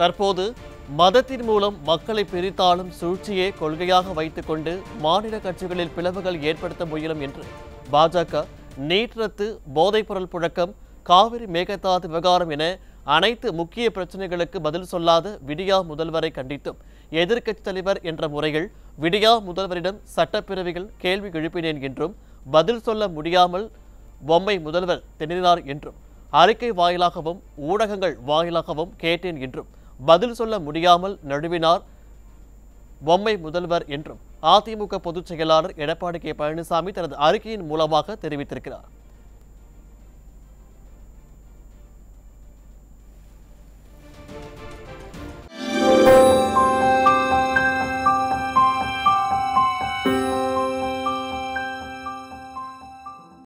தற்போது மதத்தின் மூலம் மக்களை பிரித்தாளும் சூழ்ச்சியே கொள்கையாக வைத்துக்கொண்டு மாநில கட்சிகளில் பிளவுகள் ஏற்படுத்த முயலும் என்று பாஜக நீட் ரத்து போதைப்பொருள் புழக்கம் காவிரி மேகதாது விவகாரம் என அனைத்து முக்கிய பிரச்சனைகளுக்கு பதில் சொல்லாத விடியா முதல்வரை கண்டித்தும் எதிர்க்கட்சித் தலைவர் என்ற முறையில் விடியா முதல்வரிடம் சட்டப்பேரவைகள் கேள்வி எழுப்பினேன் என்றும் பதில் சொல்ல முடியாமல் பொம்மை முதல்வர் திணறினார் என்றும் அறிக்கை வாயிலாகவும் ஊடகங்கள் வாயிலாகவும் கேட்டேன் என்றும் பதில் சொல்ல முடியாமல் நழுவினார் பொம்மை முதல்வர் என்றும் அதிமுக பொதுச் செயலாளர் எடப்பாடி கே பழனிசாமி தனது அறிக்கையின் மூலமாக தெரிவித்திருக்கிறார்